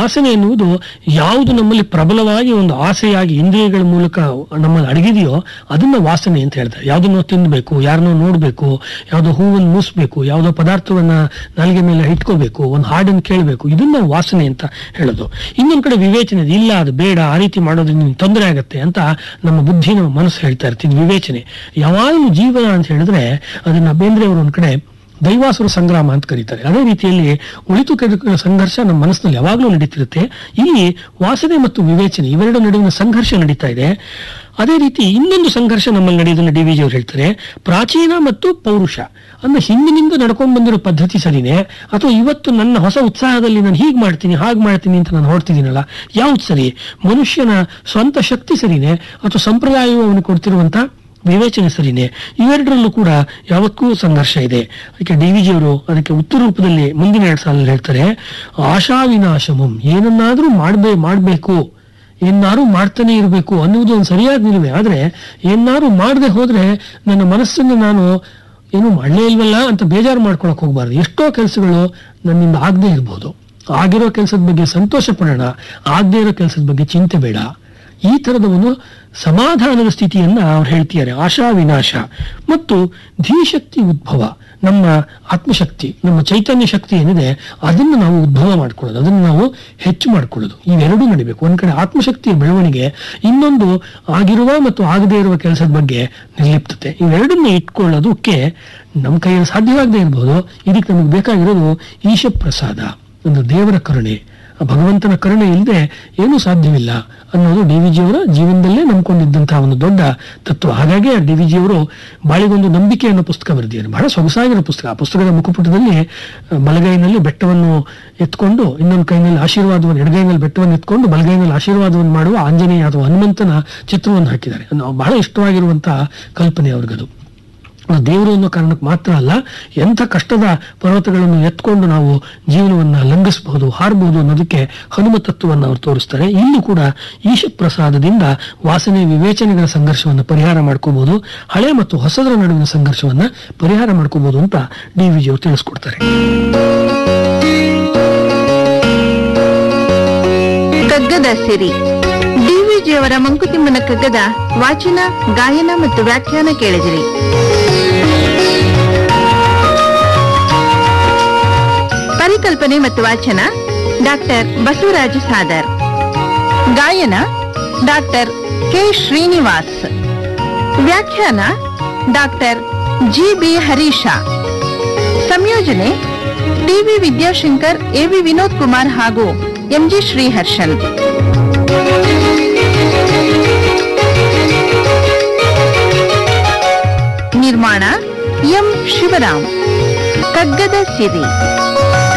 ವಾಸನೆ ಎನ್ನುವುದು ಯಾವುದು ನಮ್ಮಲ್ಲಿ ಪ್ರಬಲವಾಗಿ ಒಂದು ಆಸೆಯಾಗಿ ಇಂದ್ರಿಯಗಳ ಮೂಲಕ ನಮ್ಮಲ್ಲಿ ಅಡಗಿದೆಯೋ ಅದನ್ನ ವಾಸನೆ ಅಂತ ಹೇಳ್ತಾರೆ ಯಾವ್ದನ್ನೋ ತಿನ್ಬೇಕು ಯಾರನ್ನೋ ನೋಡ್ಬೇಕು ಯಾವ್ದೋ ಹೂವನ್ನು ಮೂಸ್ಬೇಕು ಯಾವ್ದೋ ಪದಾರ್ಥವನ್ನ ನಾಲಿಗೆ ಮೇಲೆ ಇಟ್ಕೋಬೇಕು ಒಂದು ಹಾಡನ್ನು ಕೇಳಬೇಕು ಇದನ್ನ ವಾಸನೆ ಅಂತ ಹೇಳೋದು ಇನ್ನೊಂದ್ ಕಡೆ ವಿವೇಚನೆ ಇದೆ. ಇಲ್ಲ ಅದು ಬೇಡ ಆ ರೀತಿ ಮಾಡೋದ್ರಿಂದ ನಿಮ್ಗೆ ತೊಂದರೆ ಆಗತ್ತೆ ಅಂತ ನಮ್ಮ ಬುದ್ಧಿ ನಮ್ಮ ಮನಸ್ಸು ಹೇಳ್ತಾ ಇರ್ತಿದ್ ವಿವೇಚನೆ ಯಾವಾಗಲೂ ಜೀವನ ಅಂತ ಹೇಳಿದ್ರೆ ಅದನ್ನ ಬೇಂದ್ರೆ ಅವರು ಒಂದ್ ಕಡೆ ದೈವಾಸುರ ಸಂಗ್ರಾಮ ಅಂತ ಕರೀತಾರೆ ಅದೇ ರೀತಿಯಲ್ಲಿ ಉಳಿತು ಕೆಡುಕುಗಳ ಸಂಘರ್ಷ ನಮ್ಮ ಮನಸ್ಸಿನಲ್ಲಿ ಯಾವಾಗಲೂ ನಡೀತಿರುತ್ತೆ ಇಲ್ಲಿ ವಾಸನೆ ಮತ್ತು ವಿವೇಚನೆ ಇವೆರಡು ನಡುವಿನ ಸಂಘರ್ಷ ನಡೀತಾ ಇದೆ ಅದೇ ರೀತಿ ಇನ್ನೊಂದು ಸಂಘರ್ಷ ನಮ್ಮಲ್ಲಿ ನಡೆಯೋದನ್ನ ಡಿ ವಿ ಜಿ ಅವರು ಹೇಳ್ತಾರೆ ಪ್ರಾಚೀನ ಮತ್ತು ಪೌರುಷ ಅಂದ್ರೆ ಹಿಂದಿನಿಂದ ನಡ್ಕೊಂಡು ಬಂದಿರೋ ಪದ್ಧತಿ ಸರಿನೇ ಅಥವಾ ಇವತ್ತು ನನ್ನ ಹೊಸ ಉತ್ಸಾಹದಲ್ಲಿ ನಾನು ಹೀಗೆ ಮಾಡ್ತೀನಿ ಹಾಗೆ ಮಾಡ್ತೀನಿ ಅಂತ ನಾನು ಹೊರಡ್ತಿದ್ದೀನಲ್ಲ ಯಾವ್ದು ಸರಿ ಮನುಷ್ಯನ ಸ್ವಂತ ಶಕ್ತಿ ಸರಿನೇ ಅಥವಾ ಸಂಪ್ರದಾಯವು ಅವನು ಕೊಡ್ತಿರುವಂತ ವಿವೇಚನೆ ಸರಿನೇ ಇವೆರಡರಲ್ಲೂ ಕೂಡ ಯಾವತ್ತೂ ಸಂಘರ್ಷ ಇದೆ ಅದಕ್ಕೆ ಡಿ ವಿಜಿ ಅವರು ಅದಕ್ಕೆ ಉತ್ತರ ರೂಪದಲ್ಲಿ ಮುಂದಿನ ಎರಡು ಸಾಲಲ್ಲಿ ಹೇಳ್ತಾರೆ ಆಶಾವಿನಾಶಮಂ ಏನನ್ನಾದ್ರೂ ಮಾಡ್ಬೇ ಮಾಡ್ಬೇಕು ಏನಾರು ಮಾಡ್ತಾನೆ ಇರಬೇಕು ಅನ್ನುವುದು ಒಂದು ಸರಿಯಾದ ನಿಲುವೆ ಆದ್ರೆ ಏನಾರು ಮಾಡದೆ ಹೋದ್ರೆ ನನ್ನ ಮನಸ್ಸನ್ನು ನಾನು ಏನು ಮಾಡಲೇ ಇಲ್ವಲ್ಲ ಅಂತ ಬೇಜಾರು ಮಾಡ್ಕೊಳಕ್ ಹೋಗ್ಬಾರ್ದು ಎಷ್ಟೋ ಕೆಲಸಗಳು ನನ್ನಿಂದ ಆಗದೆ ಇರ್ಬೋದು ಆಗಿರೋ ಕೆಲಸದ ಬಗ್ಗೆ ಸಂತೋಷ ಪಡೋಣ ಆಗದೆ ಇರೋ ಕೆಲಸದ ಬಗ್ಗೆ ಚಿಂತೆ ಬೇಡ ಈ ತರದ ಒಂದು ಸಮಾಧಾನದ ಸ್ಥಿತಿಯನ್ನ ಅವ್ರು ಹೇಳ್ತಿದ್ದಾರೆ ಆಶಾ ವಿನಾಶ ಮತ್ತು ಧೀಶಕ್ತಿ ಉದ್ಭವ ನಮ್ಮ ಆತ್ಮಶಕ್ತಿ ನಮ್ಮ ಚೈತನ್ಯ ಶಕ್ತಿ ಏನಿದೆ ಅದನ್ನು ನಾವು ಉದ್ಭವ ಮಾಡ್ಕೊಳ್ಳೋದು ಅದನ್ನು ನಾವು ಹೆಚ್ಚು ಮಾಡ್ಕೊಳ್ಳೋದು ಇವೆರಡೂ ನಡಿಬೇಕು ಒಂದ್ ಕಡೆ ಆತ್ಮಶಕ್ತಿಯ ಬೆಳವಣಿಗೆ ಇನ್ನೊಂದು ಆಗಿರುವ ಮತ್ತು ಆಗದೇ ಇರುವ ಕೆಲಸದ ಬಗ್ಗೆ ನಿರ್ಲಿಪ್ತತೆ ಇವೆರಡನ್ನ ಇಟ್ಕೊಳ್ಳೋದಕ್ಕೆ ನಮ್ಮ ಕೈಯಲ್ಲಿ ಸಾಧ್ಯವಾಗದೇ ಇರಬಹುದು ಇದಕ್ಕೆ ನಮಗೆ ಬೇಕಾಗಿರೋದು ಈಶ ಪ್ರಸಾದ ಒಂದು ದೇವರ ಕರುಣೆ ಆ ಭಗವಂತನ ಕರುಣೆ ಇಲ್ಲದೆ ಏನೂ ಸಾಧ್ಯವಿಲ್ಲ ಅನ್ನೋದು ಡಿ ವಿ ಜಿಯವರ ಜೀವನದಲ್ಲೇ ನಂಬ್ಕೊಂಡಿದ್ದಂತಹ ಒಂದು ದೊಡ್ಡ ತತ್ವ ಹಾಗಾಗಿ ಆ ಡಿ ವಿ ಜಿಯವರು ಬಾಳಿಗೊಂದು ನಂಬಿಕೆ ಅನ್ನೋ ಪುಸ್ತಕ ಬರೆದಿದ್ದಾರೆ ಬಹಳ ಸೊಗಸಾಗಿರೋ ಪುಸ್ತಕ ಆ ಪುಸ್ತಕದ ಮುಖಪುಟದಲ್ಲಿ ಆ, ಬಲಗೈನಲ್ಲಿ ಬೆಟ್ಟವನ್ನು ಎತ್ಕೊಂಡು ಇನ್ನೊಂದು ಕೈನಲ್ಲಿ ಆಶೀರ್ವಾದವನ್ನು ಎಡಗೈನಲ್ಲಿ ಬೆಟ್ಟವನ್ನು ಎತ್ಕೊಂಡು ಬಲಗೈನಲ್ಲಿ ಆಶೀರ್ವಾದವನ್ನು ಮಾಡುವ ಆಂಜನೇಯ ಅಥವಾ ಹನುಮಂತನ ಚಿತ್ರವನ್ನು ಹಾಕಿದ್ದಾರೆ ಅದು ಬಹಳ ಇಷ್ಟವಾಗಿರುವಂತಹ ಕಲ್ಪನೆ ಅವ್ರಿಗದು ಆ ದೇವರು ಅನ್ನೋ ಕಾರಣಕ್ಕೆ ಮಾತ್ರ ಅಲ್ಲ ಎಂಥ ಕಷ್ಟದ ಪರ್ವತಗಳನ್ನು ಎತ್ಕೊಂಡು ನಾವು ಜೀವನವನ್ನ ಲಂಘಿಸಬಹುದು ಹಾರಬಹುದು ಅನ್ನೋದಕ್ಕೆ ಹನುಮ ತತ್ವವನ್ನು ಅವರು ತೋರಿಸ್ತಾರೆ ಇಲ್ಲಿ ಕೂಡ ಈಶ ಪ್ರಸಾದದಿಂದ ವಾಸನೆ ವಿವೇಚನೆಗಳ ಸಂಘರ್ಷವನ್ನು ಪರಿಹಾರ ಮಾಡ್ಕೋಬಹುದು ಹಳೆ ಮತ್ತು ಹೊಸದರ ನಡುವಿನ ಸಂಘರ್ಷವನ್ನ ಪರಿಹಾರ ಮಾಡ್ಕೋಬಹುದು ಅಂತ ಡಿ ವಿಜಿ ಅವರು ತಿಳಿಸ್ಕೊಡ್ತಾರೆ ಕಗ್ಗದ ಸಿರಿ ಡಿವಿಜಿಯವರ ಮಂಕುತಿಮ್ಮನ ಕಗ್ಗದ ವಾಚನ ಗಾಯನ ಮತ್ತು ವ್ಯಾಖ್ಯಾನ ಕೇಳಿದಿರಿ ಪರಿಕಲ್ಪನೆ ಮತ್ತು ವಾಚನ ಡಾಕ್ಟರ್ ಬಸವರಾಜ ಸಾದರ್ ಗಾಯನ ಡಾಕ್ಟರ್ ಕೆ ಶ್ರೀನಿವಾಸ್ ವ್ಯಾಖ್ಯಾನ ಡಾಕ್ಟರ್ ಜಿ ಬಿ ಹರೀಶ ಸಂಯೋಜನೆ ಟಿವಿ ವಿದ್ಯಾಶಂಕರ್ ಎವಿ ವಿನೋದ್ ಕುಮಾರ್ ಹಾಗೂ ಎಂಜಿ ಶ್ರೀಹರ್ಷನ್ ನಿರ್ಮಾಣ ಎಂ ಶಿವರಾಮ್ ಕಗ್ಗದ ಸಿರಿ